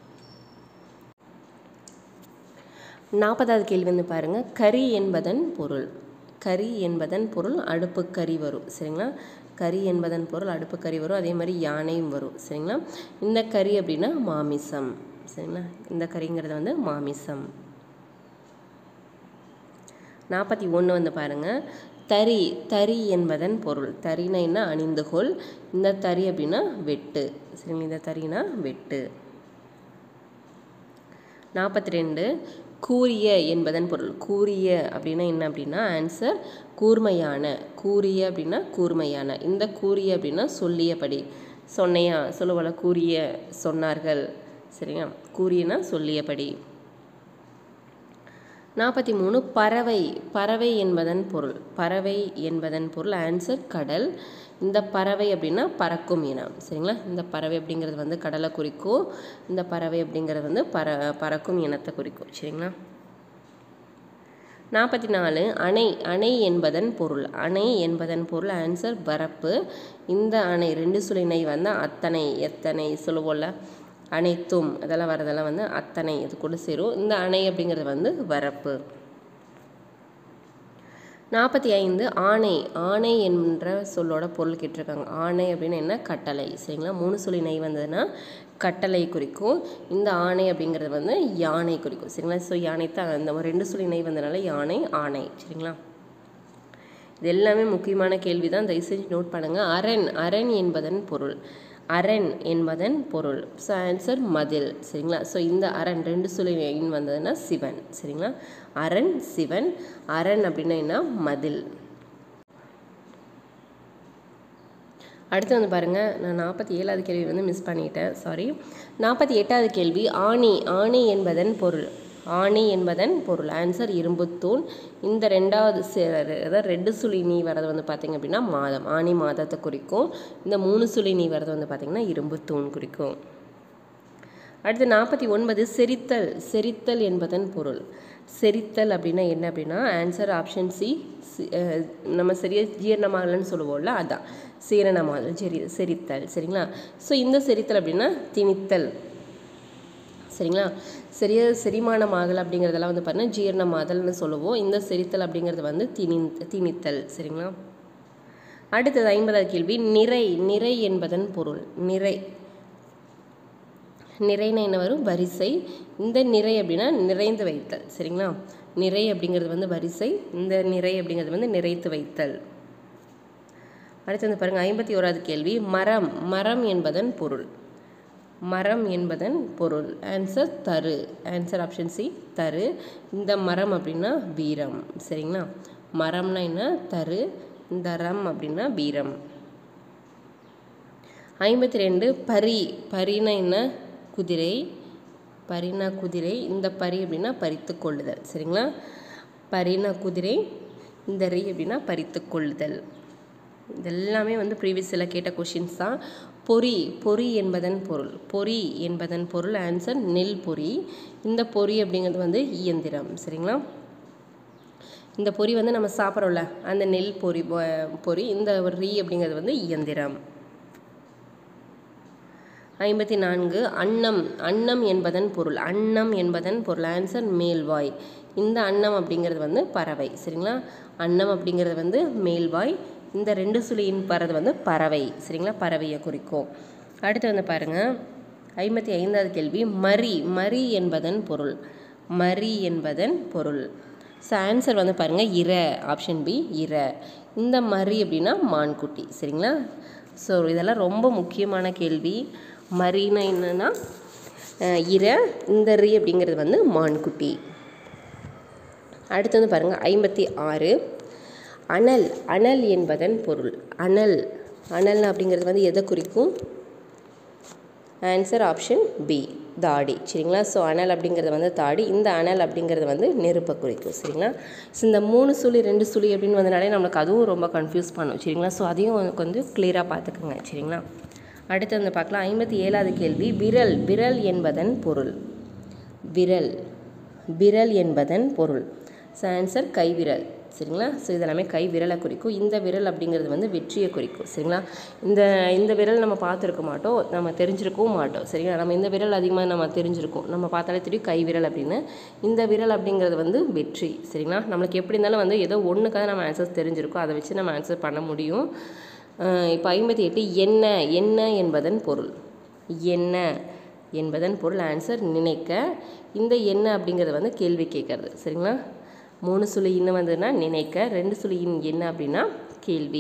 S1: நாற்பதாவது கேள்வி வந்து பாருங்கள் கறி என்பதன் பொருள் கறி என்பதன் பொருள் அடுப்பு கறி வரும் சரிங்களா கறி என்பதன் பொருள் அடுப்பு கறி வரும் அதே மாதிரி யானையும் வரும் சரிங்களா இந்த கறி அப்படின்னா மாமிசம் சரிங்களா இந்த கறிங்கிறது வந்து மாமிசம் நாற்பத்தி ஒன்று வந்து பாருங்கள் தறி தறி என்பதன் பொருள் தறினா என்ன அணிந்துகொள் இந்த தறி அப்படின்னா வெட்டு சரிங்களா இந்த தறினா வெட்டு நாற்பத்தி ரெண்டு கூரிய என்பதன் பொருள் கூரிய அப்படின்னா என்ன அப்படின்னா ஆன்சர் கூர்மையான கூரிய அப்படின்னா கூர்மையான இந்த கூரிய அப்படின்னா சொல்லியபடி சொன்னையா சொல்லுவோல கூரிய சொன்னார்கள் சரியா கூரியனா சொல்லியபடி நாற்பத்தி மூணு பறவை பறவை என்பதன் பொருள் பறவை என்பதன் பொருள் ஆன்சர் கடல் இந்த பறவை அப்படின்னா பறக்கும் இனம் சரிங்களா இந்த பறவை அப்படிங்கிறது வந்து கடலை குறிக்கும் இந்த பறவை அப்படிங்கிறது வந்து பற பறக்கும் இனத்தை குறிக்கும் சரிங்களா நாற்பத்தி நாலு அணை அணை என்பதன் பொருள் அணை என்பதன் பொருள் ஆன்சர் வரப்பு இந்த அணை ரெண்டு சுழினை வந்து அத்தனை எத்தனை சொல்லுவோம்ல அனைத்தும் அதெல்லாம் வரதெல்லாம் வந்து அத்தனை இது கூட சேரும் இந்த அணை அப்படிங்கிறது வந்து வரப்பு நாற்பத்தி ஐந்து ஆணை ஆணை என்ற சொல்லோட பொருள் கேட்டிருக்காங்க ஆணை அப்படின்னு என்ன கட்டளை சரிங்களா மூணு சொல்லி நெய் வந்ததுன்னா கட்டளை குறிக்கும் இந்த ஆணை அப்படிங்கிறது வந்து யானை குறிக்கும் சரிங்களா ஸோ யானை தான் இந்த ஒரு ரெண்டு சொல்லி நெய் வந்ததுனால யானை ஆணை சரிங்களா இது எல்லாமே முக்கியமான கேள்வி தான் தயவு செஞ்சு நோட் பண்ணுங்கள் அரண் அரண் என்பதன் பொருள் அரண் என்பதன் பொருள் ஸோ ஆன்சர் மதில் சரிங்களா ஸோ இந்த அரண் ரெண்டு சொல்லி இன் வந்ததுன்னா சிவன் சரிங்களா அரண் சிவன் அரண் அப்படின்னா என்ன மதில் அடுத்து வந்து பாருங்கள் நான் நாற்பத்தி ஏழாவது கேள்வி வந்து மிஸ் பண்ணிட்டேன் சாரி நாற்பத்தி எட்டாவது கேள்வி ஆணி ஆணி என்பதன் பொருள் ஆணி என்பதன் பொருள் ஆன்சர் இரும்புத்தூண் இந்த ரெண்டாவது சே- அதாவது ரெண்டு சுழி நீ வரது வந்து பார்த்திங்க அப்படின்னா மாதம் ஆணி மாதத்தை குறிக்கும் இந்த மூணு சுழி நீ வரது வந்து பார்த்திங்கன்னா இரும்புத்தூண் குறிக்கும் அடுத்து நாற்பத்தி ஒன்பது செரித்தல் செரித்தல் என்பதன் பொருள் செரித்தல் அப்படின்னா என்ன அப்படின்னா ஆன்சர் ஆப்ஷன் சி நம்ம சரியாக ஜீரணமாகலன்னு சொல்லுவோம்ல அதான் சீரணமாகல் செரி செரித்தல் சரிங்களா ஸோ இந்த செரித்தல் அப்படின்னா திணித்தல் சரிங்களா சரியா செரிமானமாகல் அப்படிங்கிறதெல்லாம் வந்து பார்த்தீங்கன்னா ஜீரணமாதல்னு சொல்லுவோம் இந்த செரித்தல் அப்படிங்கிறது வந்து திணி திணித்தல் சரிங்களா அடுத்தது ஐம்பதாவது கேள்வி நிறை நிறை என்பதன் பொருள் நிறை நிறைனா என்ன வரும் வரிசை இந்த நிறை அப்படின்னா நிறைந்து வைத்தல் சரிங்களா நிறை அப்படிங்கிறது வந்து வரிசை இந்த நிறை அப்படிங்கிறது வந்து நிறைத்து வைத்தல் அடுத்து வந்து பாருங்கள் ஐம்பத்தி ஓராவது கேள்வி மரம் மரம் என்பதன் பொருள் மரம் என்பதன் பொருள் ஆன்சர் தரு ஆன்சர் ஆப்ஷன் சி தரு இந்த மரம் அப்படின்னா வீரம் சரிங்களா மரம்னா என்ன தரு இந்த ரம் அப்படின்னா வீரம் ஐம்பத்தி ரெண்டு பரி பரினா என்ன குதிரை பரினா குதிரை இந்த பரி அப்படின்னா பறித்து கொள்ளுதல் சரிங்களா பரினா குதிரை இந்த ரி அப்படின்னா பறித்து கொள்ளுதல் இதெல்லாமே வந்து ப்ரீவியஸில் கேட்ட கொஷின்ஸ் தான் பொறி பொறி என்பதன் பொருள் பொறி என்பதன் பொருள் ஆன்சர் நெல் பொறி இந்த பொறி அப்படிங்கிறது வந்து இயந்திரம் சரிங்களா இந்த பொறி வந்து நம்ம சாப்பிட்றோம்ல அந்த நெல் பொறி பொ- பொறி இந்த ஒரு ரீ அப்படிங்கிறது வந்து இயந்திரம் ஐம்பத்தி நான்கு அன்னம் அன்னம் என்பதன் பொருள் அன்னம் என்பதன் பொருள் ஆன்சர் மேல்வாய் இந்த அன்னம் அப்படிங்கிறது வந்து பறவை சரிங்களா அன்னம் அப்படிங்கிறது வந்து மேல்வாய் இந்த ரெண்டு சுழியின் பறவை வந்து பறவை சரிங்களா பறவையை குறிக்கும் அடுத்து வந்து பாருங்கள் ஐம்பத்தி ஐந்தாவது கேள்வி மரி மரி என்பதன் பொருள் மரி என்பதன் பொருள் ஸோ ஆன்சர் வந்து பாருங்கள் இர ஆப்ஷன் பி இர இந்த மரி அப்படின்னா மான்குட்டி சரிங்களா ஸோ இதெல்லாம் ரொம்ப முக்கியமான கேள்வி மரினா என்னன்னா அஹ், இர இந்த ரி அப்படிங்கிறது வந்து மான்குட்டி அடுத்து வந்து பாருங்கள் ஐம்பத்தி ஆறு அனல் அனல் என்பதன் பொருள் அனல் அனல் அப்படிங்கிறது வந்து எதை குறிக்கும் ஆன்சர் ஆப்ஷன் பி தாடி சரிங்களா ஸோ அனல் அப்படிங்கிறது வந்து தாடி இந்த அனல் அப்படிங்கிறது வந்து நெருப்பை குறிக்கும் சரிங்களா ஸோ இந்த மூணு சுழி ரெண்டு சுழி அப்படின்னு வந்தனாலே நம்மளுக்கு அதுவும் ரொம்ப கன்ஃபியூஸ் பண்ணும் சரிங்களா ஸோ அதையும் உங்களுக்கு வந்து கிளியராக பார்த்துக்குங்க சரிங்களா அடுத்து வந்து பார்க்கலாம் ஐம்பத்தி ஏழாவது கேள்வி விரல் விரல் என்பதன் பொருள் விரல் விரல் என்பதன் பொருள் ஸோ ஆன்சர் கைவிரல் சரிங்களா ஸோ இதெல்லாமே கை விரலை குறிக்கும் இந்த விரல் அப்படிங்கிறது வந்து வெற்றியை குறிக்கும் சரிங்களா இந்த இந்த விரல் நம்ம பார்த்துருக்க மாட்டோம் நம்ம தெரிஞ்சிருக்கவும் மாட்டோம் சரிங்களா நம்ம இந்த விரல் அதிகமாக நம்ம தெரிஞ்சிருக்கோம் நம்ம பார்த்தாலே தெரியும் கை விரல் அப்படின்னு இந்த விரல் அப்படிங்கிறது வந்து வெற்றி சரிங்களா நம்மளுக்கு எப்படி இருந்தாலும் வந்து ஏதோ ஒன்றுக்காக நம்ம ஆன்சர்ஸ் தெரிஞ்சிருக்கோம் அதை வச்சு நம்ம ஆன்சர் பண்ண முடியும் அஹ் இப்போ ஐம்பத்தி எட்டு என்ன என்ன என்பதன் பொருள் என்ன என்பதன் பொருள் ஆன்சர் நினைக்க இந்த என்ன அப்படிங்கிறது வந்து கேள்வி கேட்கறது சரிங்களா மூணு சுழி இன்னும் வந்ததுன்னா நினைக்க ரெண்டு சுழியின் என்ன அப்படின்னா கேள்வி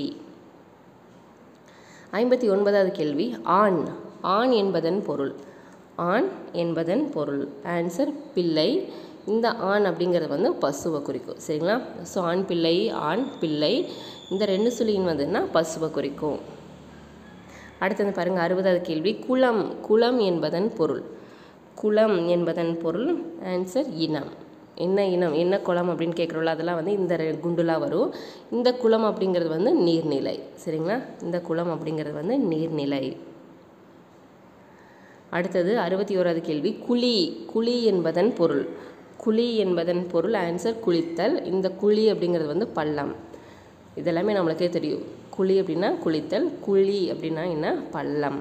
S1: ஐம்பத்தி ஒன்பதாவது கேள்வி ஆண் ஆண் என்பதன் பொருள் ஆண் என்பதன் பொருள் ஆன்சர் பிள்ளை இந்த ஆண் அப்படிங்கிறது வந்து பசுவை குறிக்கும் சரிங்களா ஸோ ஆண் பிள்ளை ஆண் பிள்ளை இந்த ரெண்டு சுழியின் வந்துன்னா பசுவை குறிக்கும் அடுத்தது பாருங்கள் அறுபதாவது கேள்வி குளம் குளம் என்பதன் பொருள் குளம் என்பதன் பொருள் ஆன்சர் இனம் என்ன இனம் என்ன குளம் அப்படின்னு கேட்குறோம்ல அதெல்லாம் வந்து இந்த ரெ- குண்டுலாம் வரும் இந்த குளம் அப்படிங்கிறது வந்து நீர்நிலை சரிங்களா இந்த குளம் அப்படிங்கிறது வந்து நீர்நிலை அடுத்தது அறுபத்தி ஓராவது கேள்வி குழி குழி என்பதன் பொருள் குழி என்பதன் பொருள் ஆன்சர் குளித்தல் இந்த குழி அப்படிங்கிறது வந்து பள்ளம் இதெல்லாமே நம்மளுக்கே தெரியும் குழி அப்படின்னா குளித்தல் குழி அப்படின்னா என்ன பள்ளம்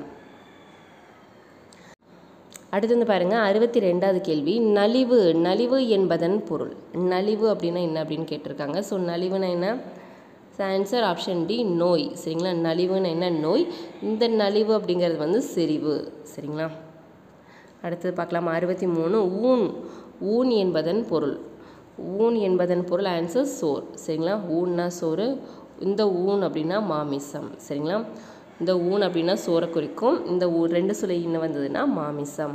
S1: அடுத்து வந்து பாருங்க அறுபத்தி ரெண்டாவது கேள்வி நலிவு நலிவு என்பதன் பொருள் நலிவு அப்படின்னா என்ன அப்படின்னு கேட்டிருக்காங்க ஸோ நலிவுனா என்ன ஆன்சர் ஆப்ஷன் டி நோய் சரிங்களா நலிவுன்னா என்ன நோய் இந்த நலிவு அப்படிங்கிறது வந்து செறிவு சரிங்களா அடுத்தது பார்க்கலாம் அறுபத்தி மூணு ஊன் ஊன் என்பதன் பொருள் ஊன் என்பதன் பொருள் ஆன்சர் சோர் சரிங்களா ஊன்னா சோறு இந்த ஊன் அப்படின்னா மாமிசம் சரிங்களா இந்த ஊன் அப்படின்னா சோறை குறிக்கும் இந்த ஊ ரெண்டு சுலை இன்னும் வந்ததுன்னா மாமிசம்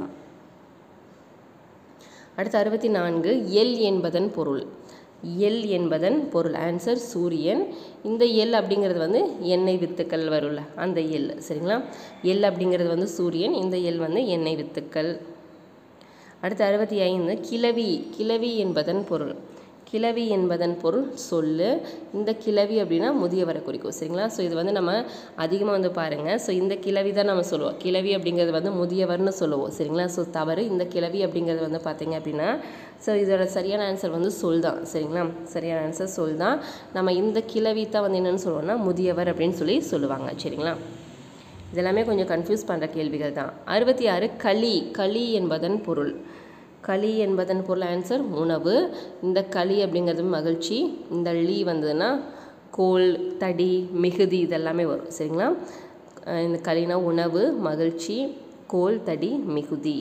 S1: அடுத்து அறுபத்தி நான்கு எல் என்பதன் பொருள் எல் என்பதன் பொருள் ஆன்சர் சூரியன் இந்த எல் அப்படிங்கிறது வந்து எண்ணெய் வித்துக்கள் வரும்ல அந்த எல் சரிங்களா எல் அப்படிங்கிறது வந்து சூரியன் இந்த எல் வந்து எண்ணெய் வித்துக்கள் அடுத்து அறுபத்தி ஐந்து கிளவி கிளவி என்பதன் பொருள் கிளவி என்பதன் பொருள் சொல்லு இந்த கிளவி அப்படின்னா முதியவரை குறிக்கும் சரிங்களா ஸோ இது வந்து நம்ம அதிகமாக வந்து பாருங்கள் ஸோ இந்த கிளவி தான் நம்ம சொல்லுவோம் கிளவி அப்படிங்கிறது வந்து முதியவர்னு சொல்லுவோம் சரிங்களா ஸோ தவறு இந்த கிளவி அப்படிங்கிறது வந்து பார்த்தீங்க அப்படின்னா ஸோ இதோட சரியான ஆன்சர் வந்து சொல் தான் சரிங்களா சரியான ஆன்சர் சொல் தான் நம்ம இந்த கிளவி தான் வந்து என்னென்னு சொல்லுவோம்னா முதியவர் அப்படின்னு சொல்லி சொல்லுவாங்க சரிங்களா இதெல்லாமே கொஞ்சம் கன்ஃபியூஸ் பண்ணுற கேள்விகள் தான் அறுபத்தி ஆறு களி களி என்பதன் பொருள் களி என்பதன் பொருள் ஆன்சர் உணவு இந்த களி அப்படிங்கிறது மகிழ்ச்சி இந்த லீ வந்ததுன்னா கோல் தடி மிகுதி இதெல்லாமே வரும் சரிங்களா அஹ் இந்த களினா உணவு மகிழ்ச்சி கோல் தடி மிகுதி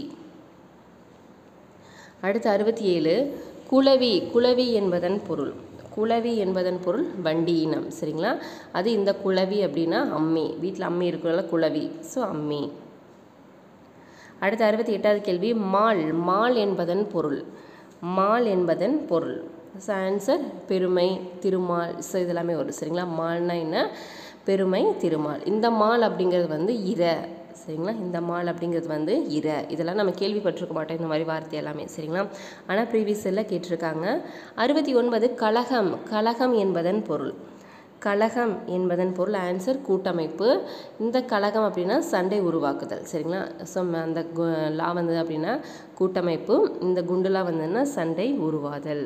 S1: அடுத்து அறுபத்தி ஏழு குளவி குளவி என்பதன் பொருள் குளவி என்பதன் பொருள் வண்டி இனம் சரிங்களா அது இந்த குளவி அப்படின்னா அம்மி வீட்டில் அம்மி இருக்கிறனால குளவி ஸோ அம்மி அடுத்து அறுபத்தி எட்டாவது கேள்வி மால் மால் என்பதன் பொருள் மால் என்பதன் பொருள் ஸோ ஆன்சர் பெருமை திருமால் ஸோ இதெல்லாமே வரும் சரிங்களா மால்னா என்ன பெருமை திருமால் இந்த மால் அப்படிங்கிறது வந்து இர சரிங்களா இந்த மால் அப்படிங்கிறது வந்து இர இதெல்லாம் நம்ம கேள்விப்பட்டிருக்க மாட்டோம் இந்த மாதிரி வார்த்தை எல்லாமே சரிங்களா ஆனால் ப்ரீவியஸ் எல்லாம் கேட்டிருக்காங்க அறுபத்தி ஒன்பது கலகம் கலகம் என்பதன் பொருள் கலகம் என்பதன் பொருள் ஆன்சர் கூட்டமைப்பு இந்த கலகம் அப்படின்னா சண்டை உருவாக்குதல் சரிங்களா ஸோ அந்த கு- லா வந்தது அப்படின்னா கூட்டமைப்பு இந்த குண்டுலா வந்ததுன்னா சண்டை உருவாதல்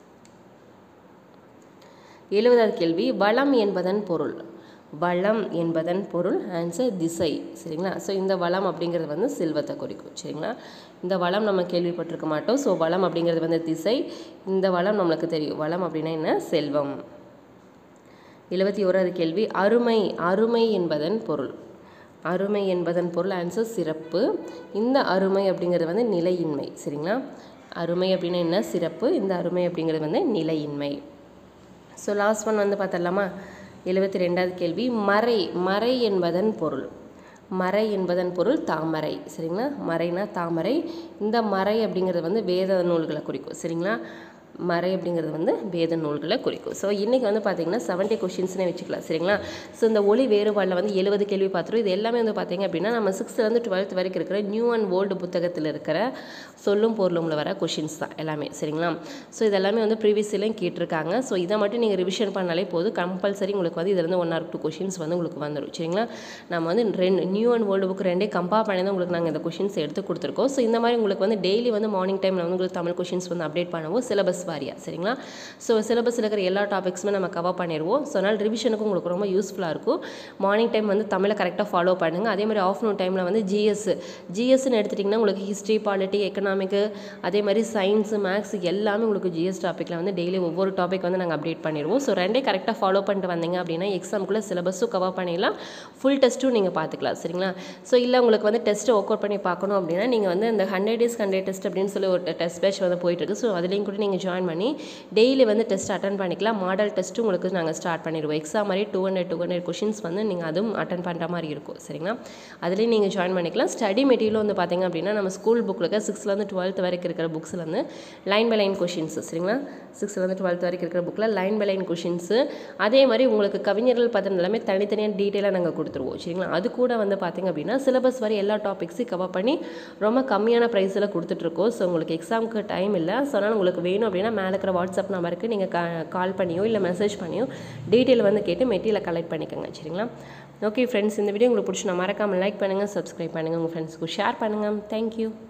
S1: எழுபதாவது கேள்வி வளம் என்பதன் பொருள் வளம் என்பதன் பொருள் ஆன்சர் திசை சரிங்களா ஸோ இந்த வளம் அப்படிங்கிறது வந்து செல்வத்தை குறிக்கும் சரிங்களா இந்த வளம் நம்ம கேள்விப்பட்டிருக்க மாட்டோம் ஸோ வளம் அப்படிங்கிறது வந்து திசை இந்த வளம் நம்மளுக்கு தெரியும் வளம் அப்படின்னா என்ன செல்வம் எழுபத்தி ஓராவது கேள்வி அருமை அருமை என்பதன் பொருள் அருமை என்பதன் பொருள் ஆன்சர் சிறப்பு இந்த அருமை அப்படிங்கிறது வந்து நிலையின்மை சரிங்களா அருமை அப்படின்னா என்ன சிறப்பு இந்த அருமை அப்படிங்கிறது வந்து நிலையின்மை ஸோ லாஸ்ட் ஒன் வந்து பார்த்தரலாமா எழுபத்தி ரெண்டாவது கேள்வி மறை மறை என்பதன் பொருள் மறை என்பதன் பொருள் தாமரை சரிங்களா மறைனா தாமரை இந்த மறை அப்படிங்கிறது வந்து வேத நூல்களை குறிக்கும் சரிங்களா மறை அப்படிங்கிறது வந்து வேத நூல்களை குறிக்கும் ஸோ இன்றைக்கி வந்து பார்த்தீங்கன்னா செவன்ட்டி கொஷின்ஸ்னே வச்சுக்கலாம் சரிங்களா ஸோ இந்த ஒளி வேறுபாடில் வந்து எழுபது கேள்வி பார்த்துரும் இது எல்லாமே வந்து பார்த்தீங்க அப்படின்னா நம்ம சிக்ஸ்த்லேருந்து டுவெல்த் வரைக்கும் இருக்கிற நியூ அண்ட் ஓல்டு புத்தகத்தில் இருக்கிற சொல்லும் பொருளும்ல வர கொஷின்ஸ் தான் எல்லாமே சரிங்களா ஸோ இதெல்லாமே வந்து ப்ரீவியஸ்லையும் கேட்டிருக்காங்க ஸோ இதை மட்டும் நீங்கள் ரிவிஷன் பண்ணாலே போதும் கம்பல்சரி உங்களுக்கு வந்து இதுலேருந்து ஒன் ஆர் டூ கொஷின்ஸ் வந்து உங்களுக்கு வந்துடும் சரிங்களா நம்ம வந்து ரெண்டு நியூ அண்ட் ஓல்டு புக் ரெண்டே கம்பேர் பண்ணி தான் உங்களுக்கு நாங்கள் இந்த கொஷின்ஸ் எடுத்து கொடுத்துருக்கோம் ஸோ இந்த மாதிரி உங்களுக்கு வந்து டெய்லி வந்து மார்னிங் டைமில் வந்து உங்களுக்கு தமிழ் கொஷின்ஸ் வந்து அப்டேட் பண்ணுவோம் சிலபஸ் வாரியா சரிங்களா ஸோ சிலபஸில் இருக்கிற எல்லா டாபிக்ஸுமே நம்ம கவர் பண்ணிடுவோம் ஸோ அதனால் ரிவிஷனுக்கு உங்களுக்கு ரொம்ப யூஸ்ஃபுல்லாக இருக்கும் மார்னிங் டைம் வந்து தமிழை கரெக்டாக ஃபாலோ பண்ணுங்கள் அதே மாதிரி ஆஃப்டர்நூன் டைமில் வந்து ஜிஎஸ் ஜிஎஸ்ன்னு எடுத்துட்டிங்கன்னா உங்களுக்கு ஹிஸ்ட்ரி பாலிட்டி எக்கனாமிக்கு அதே மாதிரி சயின்ஸு மேக்ஸ் எல்லாமே உங்களுக்கு ஜிஎஸ் டாப்பிக்கில் வந்து டெய்லி ஒவ்வொரு டாபிக் வந்து நாங்கள் அப்டேட் பண்ணிடுவோம் ஸோ ரெண்டே கரெக்டாக ஃபாலோ பண்ணிட்டு வந்தீங்க அப்படின்னா எக்ஸாமுக்குள்ளே சிலபஸும் கவர் பண்ணிடலாம் ஃபுல் டெஸ்ட்டும் நீங்கள் பார்த்துக்கலாம் சரிங்களா ஸோ இல்லை உங்களுக்கு வந்து டெஸ்ட்டை ஒர்க் அவுட் பண்ணி பார்க்கணும் அப்படின்னா நீங்கள் வந்து இந்த ஹண்ட்ரட் டேஸ் ஹண்ட்ரட் டெஸ்ட் அப்படின்னு சொல்லி ஒரு டெஸ்ட் பேட்ச் வந்து போயிட்டு இருக்கு ஸோ அதுலேயும் கூட நீங்கள் ஜாயின் ஜாயின் பண்ணி டெய்லி வந்து டெஸ்ட் அட்டன் பண்ணிக்கலாம் மாடல் டெஸ்ட்டும் உங்களுக்கு நாங்கள் ஸ்டார்ட் பண்ணிடுவோம் எக்ஸாம் மாதிரி two hundred two hundred questions வந்து நீங்கள் அதுவும் அட்டன் பண்ணுற மாதிரி இருக்கும் சரிங்களா அதுலேயும் நீங்கள் ஜாயின் பண்ணிக்கலாம் ஸ்டடி மெட்டீரியல் வந்து பார்த்தீங்க அப்படின்னா நம்ம ஸ்கூல் புக்கில் இருக்க சிக்ஸ்த்லேருந்து டுவெல்த் வரைக்கும் இருக்கிற புக்ஸில் வந்து லைன் பை லைன் கொஷின்ஸ் சரிங்களா சிக்ஸ்த்லேருந்து டுவெல்த் வரைக்கும் இருக்கிற புக்கில் லைன் பை லைன் கொஷின்ஸு அதே மாதிரி உங்களுக்கு கவிஞர்கள் பத்திரம் எல்லாமே தனித்தனியாக டீட்டெயிலாக நாங்கள் கொடுத்துருவோம் சரிங்களா அது கூட வந்து பார்த்தீங்க அப்படின்னா சிலபஸ் வரை எல்லா டாபிக்ஸையும் கவர் பண்ணி ரொம்ப கம்மியான ப்ரைஸில் கொடுத்துட்ருக்கோம் ஸோ உங்களுக்கு எக்ஸாமுக்கு டைம் இல்லை ஸோ அதனால் உங்களுக்கு வேணும் அப்படின்னா மேலே இருக்கிற வாட்ஸ்அப் நம்பருக்கு நீங்கள் கா கால் பண்ணியோ இல்லை மெசேஜ் பண்ணியோ டீட்டெயில் வந்து கேட்டு மெட்டீரியலை கலெக்ட் பண்ணிக்கோங்க சரிங்களா ஓகே ஃப்ரெண்ட்ஸ் இந்த வீடியோ உங்களுக்கு பிடிச்சி நான் மறக்காமல் லைக் பண்ணுங்கள் சப்ஸ்கிரைப் பண்ணுங்கள் உங்கள் ஃப்ரெண்ட்ஸ்க்கு ஷேர் பண்ணுங்கள் தேங்க்யூ